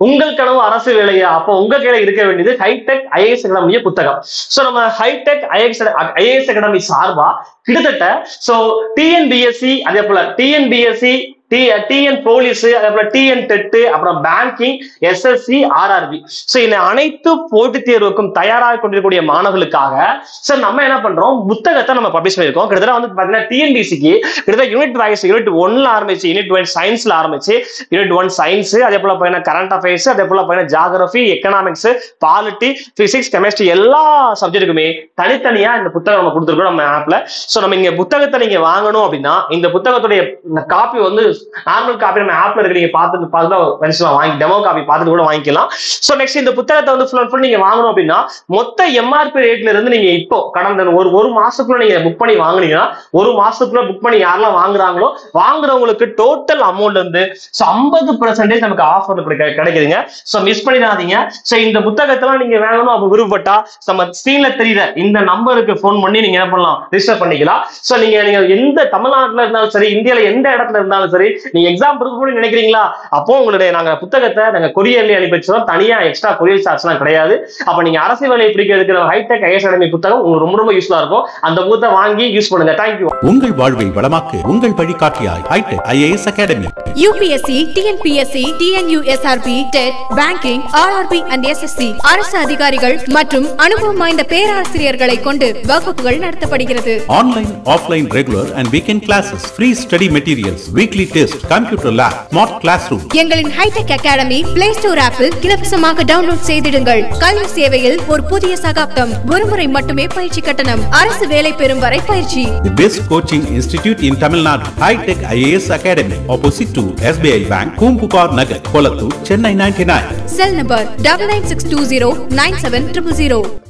உங்கள் கனவு அரசு வேலையா அப்போ உங்க கையில இருக்க வேண்டியது ஹைடெக் ஐஏஎஸ் அகாடமிய புத்தகம் சோ நம்ம ஹைடெக் ஐஏஎஸ் ஐஏஎஸ் அகாடமி சார்பா கிட்டத்தட்ட சோ டிஎன்பிஎஸ்சி அதே போல டிஎன்பிஎஸ்சி டி டிஎன் போலீஸ் அதே போல டிஎன் டெட்டு அப்புறம் பேங்கிங் எஸ்எஸ்சி ஆர்ஆர்பி சோ இந்த அனைத்து போட்டித் தேர்வுக்கும் தயாராக கொண்டிருக்கக்கூடிய மாணவர்களுக்காக சார் நம்ம என்ன பண்றோம் புத்தகத்தை நம்ம பப்ளிஷ் பண்ணியிருக்கோம் கிட்டத்தட்ட வந்து பாத்தீங்கன்னா டிஎன்பிசிக்கு கிட்டத்தட்ட யூனிட் வைஸ் யூனிட் ஒன்ல ஆரம்பிச்சு யூனிட் ஒன் சயின்ஸ்ல ஆரம்பிச்சு யூனிட் ஒன் சயின்ஸ் அதே போல பார்த்தீங்கன்னா கரண்ட் அஃபேர்ஸ் அதே போல பார்த்தீங்கன்னா geography economics polity physics chemistry எல்லா சப்ஜெக்ட்டுக்குமே தனித்தனியா இந்த புத்தகம் நம்ம கொடுத்துருக்கோம் நம்ம ஆப்ல சோ நம்ம இங்க புத்தகத்தை நீங்க வாங்கணும் அப்படின்னா இந்த புத்தகத்துடைய காப்பி வந்து நார்மல் காப்பி நம்ம ஆப்ல இருக்கு நீங்க பார்த்துட்டு பார்த்துட்டு வெனிஸ்லாம் வாங்கி டெமோ காப்பி பார்த்துட்டு கூட வாங்கிக்கலாம் சோ நெக்ஸ்ட் இந்த புத்தகத்தை வந்து ஃபுல் அண்ட் ஃபுல் நீங்க வாங்கணும் அப்படின்னா மொத்த எம்ஆர்பி ரேட்ல இருந்து நீங்க இப்போ கடந்த ஒரு ஒரு மாசத்துக்குள்ள நீங்க புக் பண்ணி வாங்குனீங்கன்னா ஒரு மாசத்துக்குள்ள புக் பண்ணி யாரெல்லாம் வாங்குறாங்களோ வாங்குறவங்களுக்கு டோட்டல் அமௌண்ட் வந்து ஸோ ஐம்பது பர்சன்டேஜ் நமக்கு ஆஃபர் கிடைக்குதுங்க ஸோ மிஸ் பண்ணிடாதீங்க ஸோ இந்த புத்தகத்தெல்லாம் நீங்க வாங்கணும் அப்போ விருப்பப்பட்டா நம்ம ஸ்க்ரீன்ல தெரியுற இந்த நம்பருக்கு ஃபோன் பண்ணி நீங்க என்ன பண்ணலாம் ரிஜிஸ்டர் பண்ணிக்கலாம் ஸோ நீங்க நீங்க எந்த தமிழ்நாட்டுல இருந்தாலும் சரி இந்தியால எந்த இடத்துல இருந்தாலும் சரி நீங்க எக்ஸாம் கொடுக்கணும்னு நினைக்கிறீங்களா அப்போ உங்களுடைய நாங்க புத்தகத்தை நாங்க கொரியர்ல அனுப்பி வச்சிருக்கோம் தனியா எக்ஸ்ட்ரா கொரியர் சார்ஜ்லாம் கிடையாது அப்ப நீங்க அரசு வேலையை பிடிக்கிறதுக்கு ஹைடெக் ஐஎஸ் அகாடமி புத்தகம் உங்களுக்கு ரொம்ப ரொம்ப யூஸ்ஃபுல்லா இருக்கும் அந்த புத்தகத்தை வாங்கி யூஸ் பண்ணுங்க தேங்க்யூ உங்கள் வாழ்வை வளமாக்கு உங்கள் வழிகாட்டியாய் Hitech IAS Academy UPSC TNPSC TNUSRB TET banking RRB and SSC அரசு அதிகாரிகள் மற்றும் அனுபவம் வாய்ந்த பேராசிரியர்களை கொண்டு வகுப்புகள் நடத்தப்படுகிறது online offline regular and weekend classes free study materials weekly test computer lab smart class room எங்களின் ஹைடெக் அகாடமி பிளே ஸ்டோர் ஆப்பில் இலவசமாக டவுன்லோட் செய்திடுங்கள் கல்வி சேவையில் ஒரு புதிய சகாப்தம் ஒருமுறை மட்டுமே பயிற்சி கட்டணம் அரசு வேலை பெறும் வரை பயிற்சி The best coaching institute in Tamil Nadu, High Tech IAS Academy, opposite to SBI Bank, Kumpupar Nagar, Kolattur, Chennai 99. Cell number double nine six two zero nine seven triple zero